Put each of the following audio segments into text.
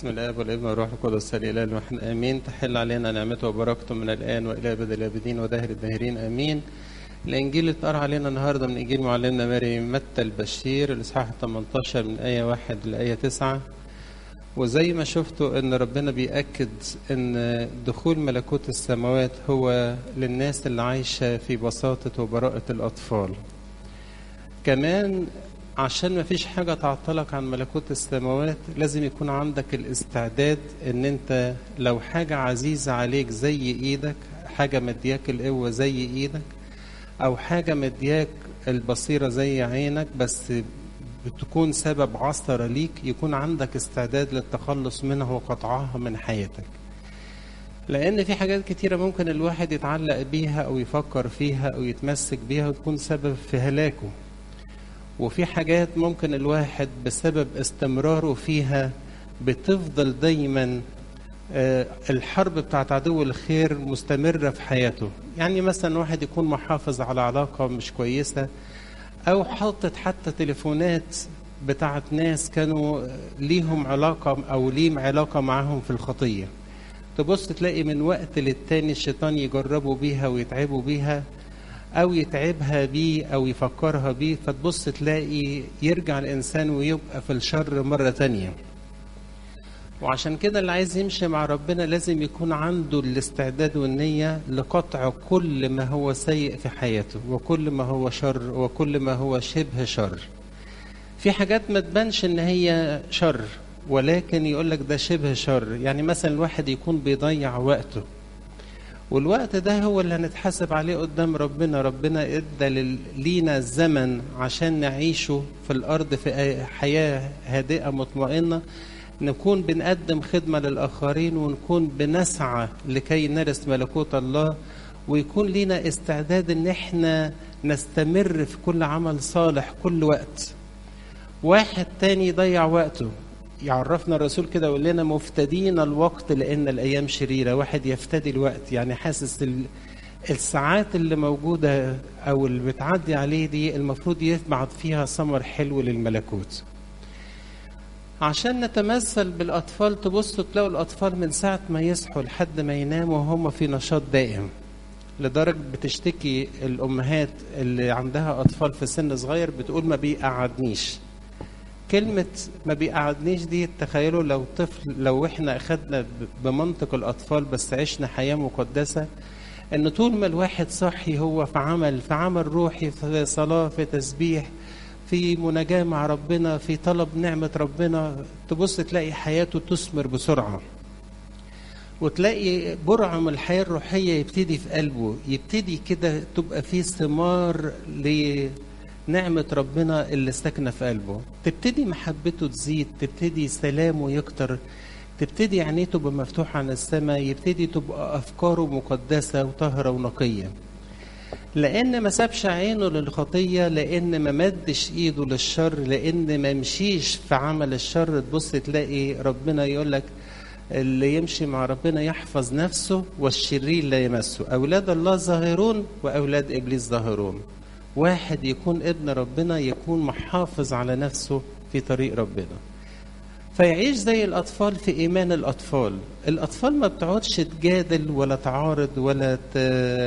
بسم الاب والابن والروح القدس الاله الواحد امين تحل علينا نعمته وبركته من الان والى ابد الابدين وداهر الداهرين امين الانجيل اللي اتقرا علينا النهارده من انجيل معلمنا ماري متى البشير الاصحاح 18 من ايه 1 لايه 9 وزي ما شفتوا ان ربنا بيأكد ان دخول ملكوت السماوات هو للناس اللي عايشه في بساطه وبراءه الاطفال كمان عشان ما فيش حاجة تعطلك عن ملكوت السماوات لازم يكون عندك الاستعداد ان انت لو حاجة عزيزة عليك زي ايدك حاجة مدياك القوة زي ايدك او حاجة مدياك البصيرة زي عينك بس بتكون سبب عثرة ليك يكون عندك استعداد للتخلص منها وقطعها من حياتك لأن في حاجات كتيرة ممكن الواحد يتعلق بيها أو يفكر فيها أو يتمسك بيها وتكون سبب في هلاكه وفي حاجات ممكن الواحد بسبب استمراره فيها بتفضل دايما الحرب بتاعت عدو الخير مستمرة في حياته يعني مثلا واحد يكون محافظ على علاقة مش كويسة أو حاطط حتى تليفونات بتاعت ناس كانوا ليهم علاقة أو ليهم علاقة معاهم في الخطية تبص تلاقي من وقت للتاني الشيطان يجربوا بيها ويتعبوا بيها أو يتعبها بيه أو يفكرها بيه فتبص تلاقي يرجع الإنسان ويبقى في الشر مرة تانية وعشان كده اللي عايز يمشي مع ربنا لازم يكون عنده الاستعداد والنية لقطع كل ما هو سيء في حياته وكل ما هو شر وكل ما هو شبه شر في حاجات ما تبانش ان هي شر ولكن يقول لك ده شبه شر يعني مثلا الواحد يكون بيضيع وقته والوقت ده هو اللي هنتحاسب عليه قدام ربنا ربنا ادى لينا الزمن عشان نعيشه في الارض في حياه هادئه مطمئنه نكون بنقدم خدمه للاخرين ونكون بنسعى لكي نرث ملكوت الله ويكون لينا استعداد ان احنا نستمر في كل عمل صالح كل وقت واحد تاني يضيع وقته يعرفنا الرسول كده يقول لنا مفتدين الوقت لان الايام شريره واحد يفتدي الوقت يعني حاسس الساعات اللي موجوده او اللي بتعدي عليه دي المفروض يبعت فيها ثمر حلو للملكوت عشان نتمثل بالاطفال تبصوا تلاقوا الاطفال من ساعه ما يصحوا لحد ما يناموا وهم في نشاط دائم لدرجه بتشتكي الامهات اللي عندها اطفال في سن صغير بتقول ما بيقعدنيش كلمة ما بيقعدنيش دي تخيلوا لو طفل لو احنا اخدنا بمنطق الاطفال بس عشنا حياة مقدسة ان طول ما الواحد صحي هو في عمل في عمل روحي في صلاة في تسبيح في مناجاة مع ربنا في طلب نعمة ربنا تبص تلاقي حياته تثمر بسرعة وتلاقي برعم الحياة الروحية يبتدي في قلبه يبتدي كده تبقى فيه ثمار ل نعمة ربنا اللي ساكنة في قلبه تبتدي محبته تزيد تبتدي سلامه يكتر تبتدي عينيه تبقى مفتوحة عن السماء يبتدي تبقى أفكاره مقدسة وطاهرة ونقية لأن ما سابش عينه للخطية لأن ما مدش إيده للشر لأن ما مشيش في عمل الشر تبص تلاقي ربنا يقول لك اللي يمشي مع ربنا يحفظ نفسه والشرير لا يمسه أولاد الله ظاهرون وأولاد إبليس ظاهرون واحد يكون ابن ربنا يكون محافظ على نفسه في طريق ربنا فيعيش زي الأطفال في إيمان الأطفال الأطفال ما بتقعدش تجادل ولا تعارض ولا ت...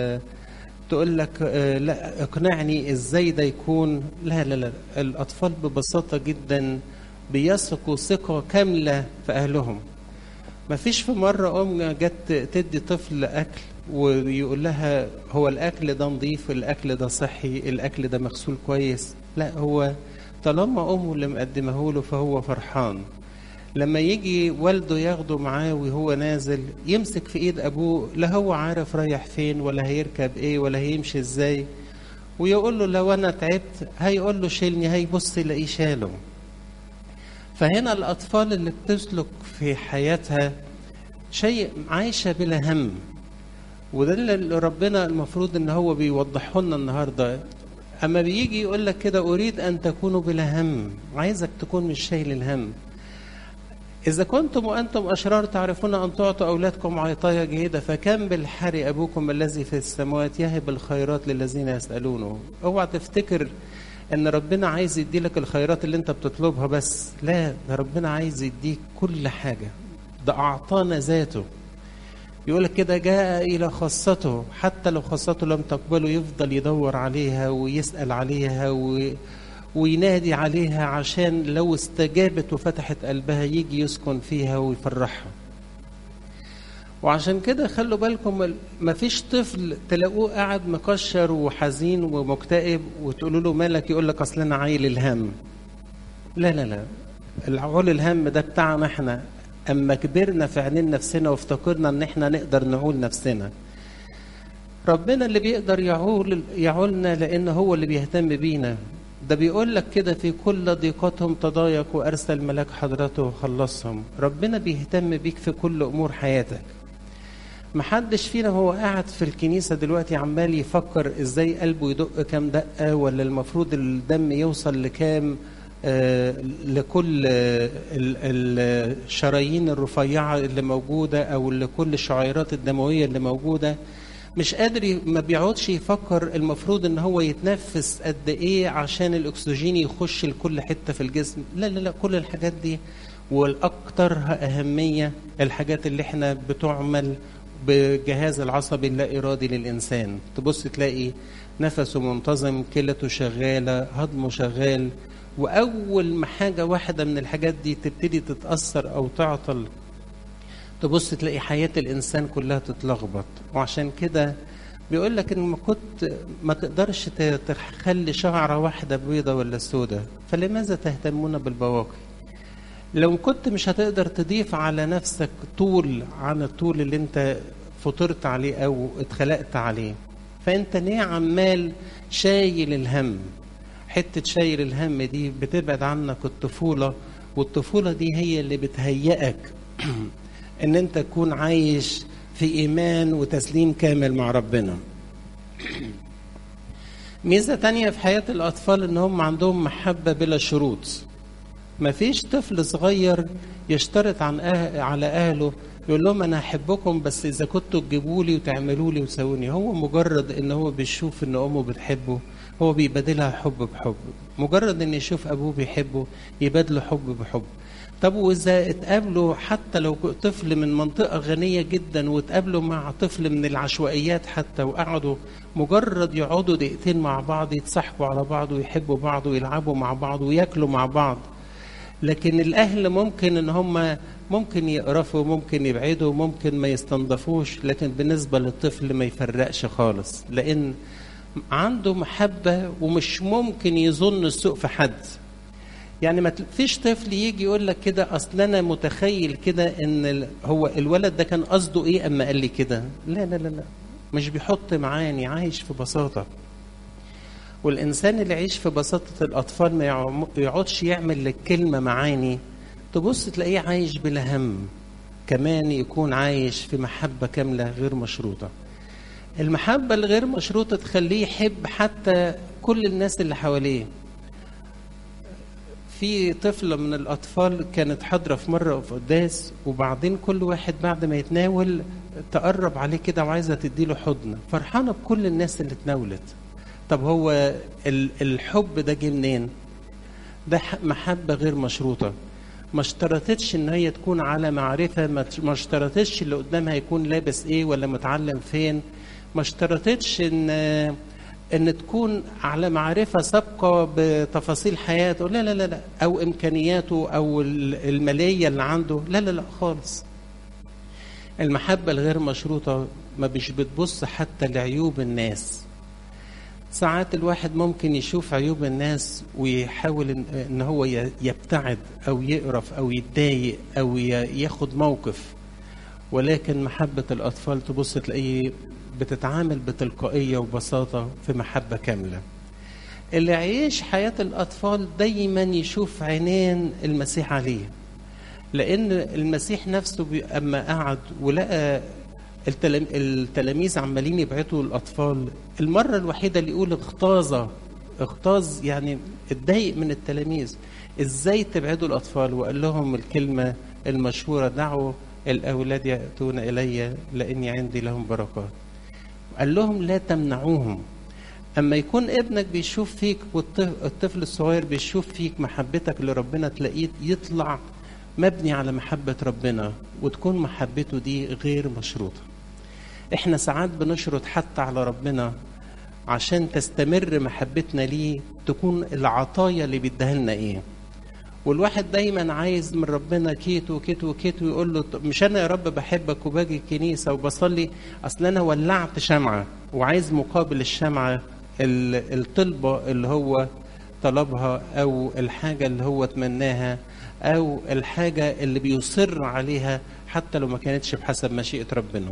تقول لك لا اقنعني ازاي ده يكون لا لا لا الأطفال ببساطة جدا بيثقوا ثقة كاملة في أهلهم ما فيش في مرة أم جت تدي طفل أكل ويقول لها هو الاكل ده نظيف الاكل ده صحي الاكل ده مغسول كويس لا هو طالما امه اللي مقدمه له فهو فرحان لما يجي والده ياخده معاه وهو نازل يمسك في ايد ابوه لا هو عارف رايح فين ولا هيركب ايه ولا هيمشي ازاي ويقول له لو انا تعبت هيقول له شيلني هيبص يلاقيه شاله فهنا الاطفال اللي بتسلك في حياتها شيء عايشه بلا هم وده اللي ربنا المفروض ان هو بيوضحه لنا النهارده اما بيجي يقول لك كده اريد ان تكونوا بلا هم عايزك تكون مش شايل الهم إذا كنتم وأنتم أشرار تعرفون أن تعطوا أولادكم عطايا جيدة فكم بالحري أبوكم الذي في السماوات يهب الخيرات للذين يسألونه اوعى تفتكر ان ربنا عايز يديلك الخيرات اللي انت بتطلبها بس لا ده ربنا عايز يديك كل حاجة ده أعطانا ذاته يقول لك كده جاء إلى خاصته حتى لو خاصته لم تقبله يفضل يدور عليها ويسأل عليها و... وينادي عليها عشان لو استجابت وفتحت قلبها يجي يسكن فيها ويفرحها وعشان كده خلوا بالكم مفيش طفل تلاقوه قاعد مكشر وحزين ومكتئب وتقولوا له مالك يقول لك اصل انا عايل الهم لا لا لا العول الهم ده بتاعنا احنا اما كبرنا في عينين نفسنا وافتكرنا ان احنا نقدر نعول نفسنا ربنا اللي بيقدر يعول يعولنا لان هو اللي بيهتم بينا ده بيقول لك كده في كل ضيقتهم تضايق وارسل ملاك حضرته وخلصهم ربنا بيهتم بيك في كل امور حياتك محدش فينا هو قاعد في الكنيسه دلوقتي عمال يفكر ازاي قلبه يدق كام دقه ولا المفروض الدم يوصل لكام آه لكل آه الشرايين الرفيعه اللي موجوده او لكل الشعيرات الدمويه اللي موجوده مش قادر ما بيقعدش يفكر المفروض ان هو يتنفس قد ايه عشان الاكسجين يخش لكل حته في الجسم لا لا لا كل الحاجات دي والاكثرها اهميه الحاجات اللي احنا بتعمل بجهاز العصبي اللا ارادي للانسان تبص تلاقي نفسه منتظم كلته شغاله هضمه شغال واول ما حاجه واحده من الحاجات دي تبتدي تتاثر او تعطل تبص تلاقي حياه الانسان كلها تتلخبط وعشان كده بيقول لك ان ما كنت ما تقدرش تخلي شعره واحده بيضه ولا سودة فلماذا تهتمون بالبواقي لو كنت مش هتقدر تضيف على نفسك طول عن الطول اللي انت فطرت عليه او اتخلقت عليه فانت ليه عمال شايل الهم حته شايل الهم دي بتبعد عنك الطفوله والطفوله دي هي اللي بتهيئك ان انت تكون عايش في ايمان وتسليم كامل مع ربنا ميزه تانية في حياه الاطفال ان هم عندهم محبه بلا شروط مفيش طفل صغير يشترط عن أه... على اهله يقول لهم انا احبكم بس اذا كنتوا تجيبوا لي وتعملوا لي وتسووني هو مجرد ان هو بيشوف ان امه بتحبه هو بيبادلها حب بحب مجرد ان يشوف ابوه بيحبه يبادله حب بحب طب واذا اتقابلوا حتى لو طفل من منطقه غنيه جدا واتقابلوا مع طفل من العشوائيات حتى وقعدوا مجرد يقعدوا دقيقتين مع بعض يتصاحبوا على بعض ويحبوا بعض ويلعبوا مع بعض وياكلوا مع بعض لكن الاهل ممكن ان هم ممكن يقرفوا ممكن يبعدوا ممكن ما يستنضفوش لكن بالنسبه للطفل ما يفرقش خالص لان عنده محبه ومش ممكن يظن السوء في حد يعني ما فيش طفل يجي يقول لك كده اصل انا متخيل كده ان هو الولد ده كان قصده ايه اما قال لي كده لا لا لا لا مش بيحط معاني عايش في بساطه والانسان اللي يعيش في بساطه الاطفال ما يقعدش يعمل للكلمه معاني تبص تلاقيه عايش بلا هم كمان يكون عايش في محبه كامله غير مشروطه المحبه الغير مشروطه تخليه يحب حتى كل الناس اللي حواليه في طفلة من الأطفال كانت حاضرة في مرة في قداس وبعدين كل واحد بعد ما يتناول تقرب عليه كده وعايزة تديله حضن فرحانة بكل الناس اللي اتناولت طب هو الحب ده جه منين؟ ده محبة غير مشروطة ما اشترطتش ان هي تكون على معرفة ما اشترطتش اللي قدامها يكون لابس ايه ولا متعلم فين ما اشترطتش ان ان تكون على معرفه سابقه بتفاصيل حياته لا لا لا لا او امكانياته او الماليه اللي عنده لا لا لا خالص المحبه الغير مشروطه ما مش بتبص حتى لعيوب الناس ساعات الواحد ممكن يشوف عيوب الناس ويحاول ان هو يبتعد او يقرف او يتضايق او ياخد موقف ولكن محبه الاطفال تبص تلاقيه بتتعامل بتلقائية وبساطة في محبة كاملة اللي يعيش حياة الأطفال دايما يشوف عينين المسيح عليه لأن المسيح نفسه أما قعد ولقى التلاميذ عمالين يبعتوا الأطفال المرة الوحيدة اللي يقول اغتاظ اغتاظ يعني اتضايق من التلاميذ ازاي تبعدوا الأطفال وقال لهم الكلمة المشهورة دعوا الأولاد يأتون إلي لأني عندي لهم بركات قال لهم لا تمنعوهم اما يكون ابنك بيشوف فيك والطفل الصغير بيشوف فيك محبتك لربنا تلاقيه يطلع مبني على محبة ربنا وتكون محبته دي غير مشروطة احنا ساعات بنشرط حتى على ربنا عشان تستمر محبتنا ليه تكون العطايا اللي بيديها لنا ايه والواحد دايما عايز من ربنا كيتو كيتو كيتو يقول له مش انا يا رب بحبك وباجي الكنيسه وبصلي اصل انا ولعت شمعه وعايز مقابل الشمعه الطلبه اللي هو طلبها او الحاجه اللي هو تمناها او الحاجه اللي بيصر عليها حتى لو ما كانتش بحسب مشيئه ربنا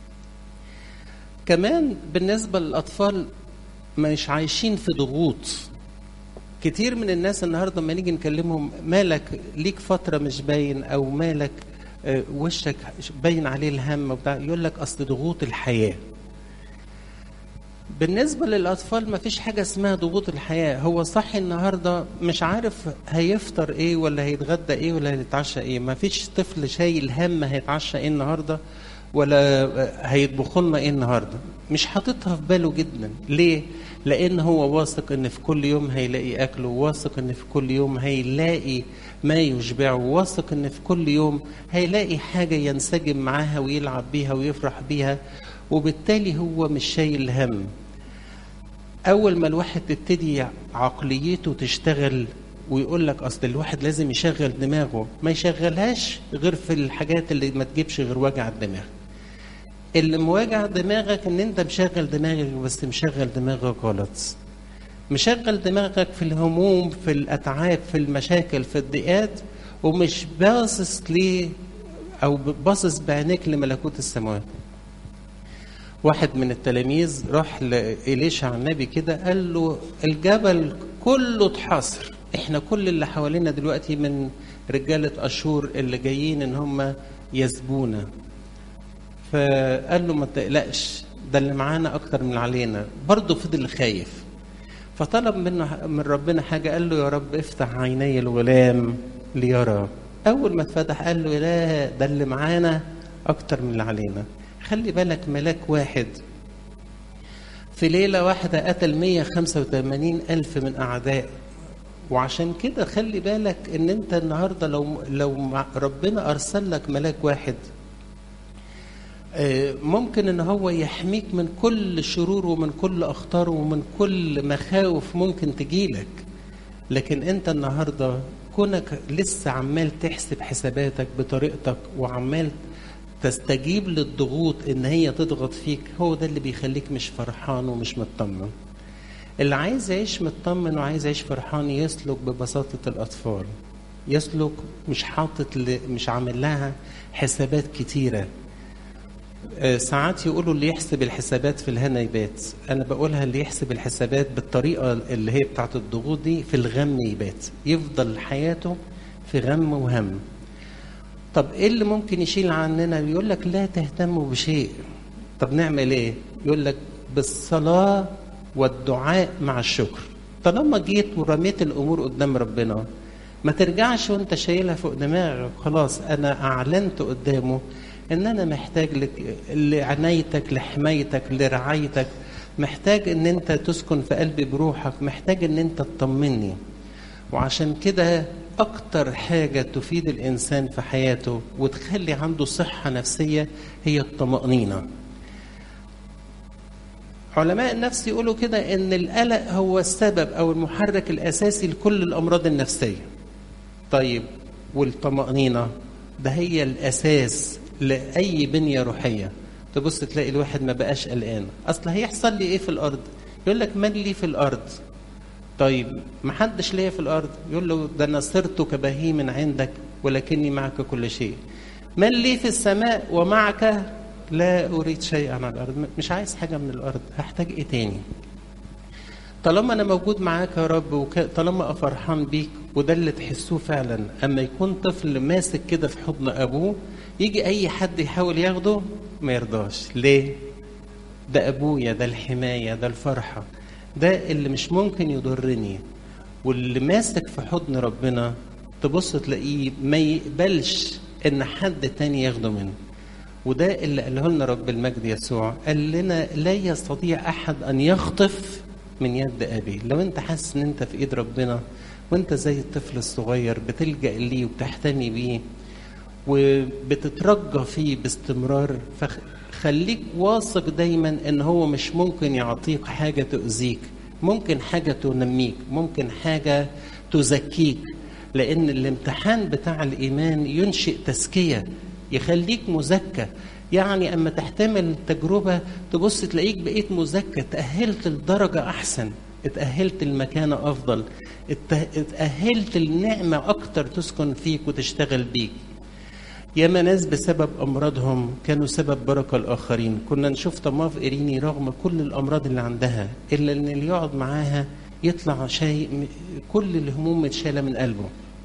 كمان بالنسبه للاطفال مش عايشين في ضغوط كتير من الناس النهارده لما نيجي نكلمهم مالك ليك فتره مش باين او مالك وشك باين عليه الهم وبتاع يقول لك اصل ضغوط الحياه بالنسبه للاطفال ما فيش حاجه اسمها ضغوط الحياه هو صحي النهارده مش عارف هيفطر ايه ولا هيتغدى ايه ولا هيتعشى ايه ما فيش طفل شايل هم هيتعشى ايه النهارده ولا هيطبخوا لنا ايه النهارده مش حاططها في باله جدا ليه لان هو واثق ان في كل يوم هيلاقي اكل وواثق ان في كل يوم هيلاقي ما يشبعه وواثق ان في كل يوم هيلاقي حاجه ينسجم معاها ويلعب بيها ويفرح بيها وبالتالي هو مش شايل هم اول ما الواحد تبتدي عقليته تشتغل ويقول لك اصل الواحد لازم يشغل دماغه ما يشغلهاش غير في الحاجات اللي ما تجيبش غير وجع الدماغ اللي مواجع دماغك ان انت مشغل دماغك بس مشغل دماغك غلط مشغل دماغك في الهموم في الاتعاب في المشاكل في الضيقات ومش باصص ليه او باصص بعينيك لملكوت السماوات واحد من التلاميذ راح لإليشع النبي كده قال له الجبل كله اتحصر احنا كل اللي حوالينا دلوقتي من رجالة أشور اللي جايين ان هم يسبونا فقال له ما تقلقش ده اللي معانا اكتر من اللي علينا برضه فضل خايف فطلب منه من ربنا حاجة قال له يا رب افتح عيني الغلام ليرى أول ما اتفتح قال له لا ده اللي معانا أكتر من اللي علينا خلي بالك ملاك واحد في ليلة واحدة قتل 185 ألف من أعداء وعشان كده خلي بالك ان انت النهارده لو لو ربنا ارسل لك ملاك واحد ممكن ان هو يحميك من كل شرور ومن كل اخطار ومن كل مخاوف ممكن تجيلك لكن انت النهارده كونك لسه عمال تحسب حساباتك بطريقتك وعمال تستجيب للضغوط ان هي تضغط فيك هو ده اللي بيخليك مش فرحان ومش مطمن اللي عايز يعيش مطمن وعايز يعيش فرحان يسلك ببساطة الأطفال يسلك مش حاطط مش عامل لها حسابات كتيرة ساعات يقولوا اللي يحسب الحسابات في الهنا يبات انا بقولها اللي يحسب الحسابات بالطريقه اللي هي بتاعت الضغوط دي في الغم يبات يفضل حياته في غم وهم طب ايه اللي ممكن يشيل عننا يقول لك لا تهتموا بشيء طب نعمل ايه يقول لك بالصلاه والدعاء مع الشكر طالما جيت ورميت الامور قدام ربنا ما ترجعش وانت شايلها فوق دماغك خلاص انا اعلنت قدامه ان انا محتاج لك لعنايتك لحمايتك لرعايتك محتاج ان انت تسكن في قلبي بروحك محتاج ان انت تطمني وعشان كده اكتر حاجة تفيد الانسان في حياته وتخلي عنده صحة نفسية هي الطمأنينة علماء النفس يقولوا كده ان القلق هو السبب او المحرك الاساسي لكل الامراض النفسيه طيب والطمانينه ده هي الاساس لاي بنيه روحيه تبص تلاقي الواحد ما بقاش قلقان اصل هيحصل لي ايه في الارض يقول لك من لي في الارض طيب ما حدش ليا في الارض يقول له ده انا صرت كبهيم عندك ولكني معك كل شيء من لي في السماء ومعك لا اريد شيئا على الارض مش عايز حاجه من الارض هحتاج ايه تاني طالما انا موجود معاك يا رب وطالما فرحان بيك وده اللي تحسوه فعلا اما يكون طفل ماسك كده في حضن ابوه يجي اي حد يحاول ياخده ما يرضاش ليه ده ابويا ده الحمايه ده الفرحه ده اللي مش ممكن يضرني واللي ماسك في حضن ربنا تبص تلاقيه ما يقبلش ان حد تاني ياخده منه وده اللي قاله لنا رب المجد يسوع قال لنا لا يستطيع احد ان يخطف من يد ابي لو انت حاسس ان انت في ايد ربنا وانت زي الطفل الصغير بتلجأ ليه وبتحتمي بيه وبتترجى فيه باستمرار فخليك واثق دايما ان هو مش ممكن يعطيك حاجة تؤذيك ممكن حاجة تنميك ممكن حاجة تزكيك لأن الامتحان بتاع الإيمان ينشئ تزكية يخليك مزكى يعني أما تحتمل تجربة تبص تلاقيك بقيت مزكى تأهلت لدرجة أحسن اتأهلت المكانة أفضل اتأهلت النعمة أكتر تسكن فيك وتشتغل بيك ياما ناس بسبب أمراضهم كانوا سبب بركة الآخرين كنا نشوف طماف إيريني رغم كل الأمراض اللي عندها إلا إن اللي يقعد معاها يطلع شيء كل الهموم متشالة من قلبه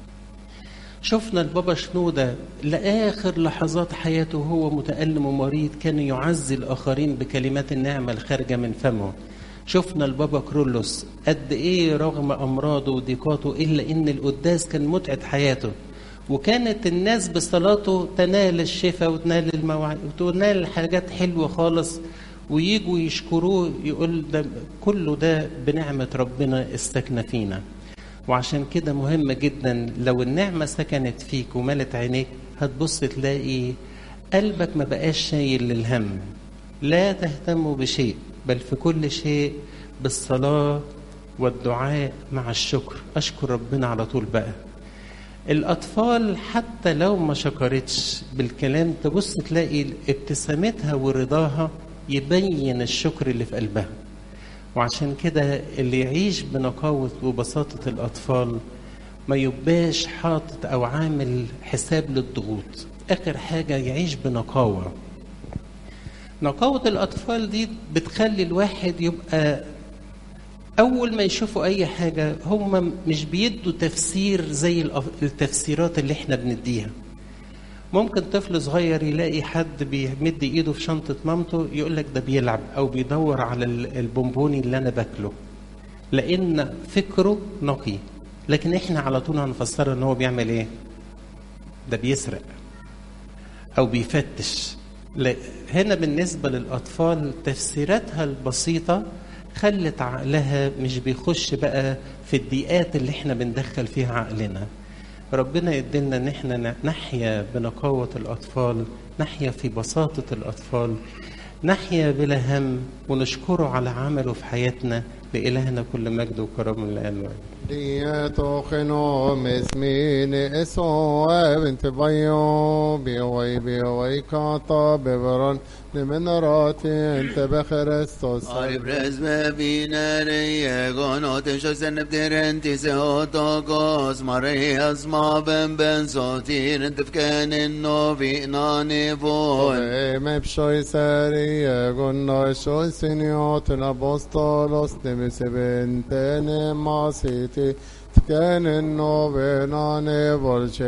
شفنا البابا شنودة لآخر لحظات حياته وهو متألم ومريض كان يعزي الآخرين بكلمات النعمة الخارجة من فمه شفنا البابا كرولوس قد إيه رغم أمراضه وضيقاته إلا إن القداس كان متعة حياته وكانت الناس بصلاته تنال الشفاء وتنال المواعيد وتنال حاجات حلوة خالص ويجوا يشكروه يقول ده كله ده بنعمة ربنا استكنى فينا وعشان كده مهم جدا لو النعمة سكنت فيك وملت عينيك هتبص تلاقي قلبك ما بقاش شايل للهم لا تهتموا بشيء بل في كل شيء بالصلاة والدعاء مع الشكر أشكر ربنا على طول بقى الأطفال حتى لو ما شكرتش بالكلام تبص تلاقي ابتسامتها ورضاها يبين الشكر اللي في قلبها وعشان كده اللي يعيش بنقاوة وبساطة الأطفال ما يبقاش حاطط أو عامل حساب للضغوط آخر حاجة يعيش بنقاوة نقاوة الأطفال دي بتخلي الواحد يبقى أول ما يشوفوا أي حاجة هم مش بيدوا تفسير زي التفسيرات اللي احنا بنديها ممكن طفل صغير يلاقي حد بيمد ايده في شنطة مامته يقول لك ده بيلعب او بيدور على البونبوني اللي انا باكله لان فكره نقي لكن احنا على طول هنفسرها ان هو بيعمل ايه ده بيسرق او بيفتش لا هنا بالنسبة للأطفال تفسيراتها البسيطة خلت عقلها مش بيخش بقى في الضيقات اللي احنا بندخل فيها عقلنا ربنا يدلنا ان احنا نحيا بنقاوة الأطفال نحيا في بساطة الأطفال نحيا بلا هم ونشكره على عمله في حياتنا لإلهنا كل مجد وكرم الآن والآن Dietocheno mesmine eso bint bayo بيوي بيوي كاتا ببران لمن راتي انت بخرستوس Ari presbe binere yegono te shosen bdirenti se otokos Marias ma ben ben sotir tefken no vi nani vol مبشوي ساري قلنا شو سنيوت الأبوستولوس نمس بنتين ماسيتي كان النوبين عن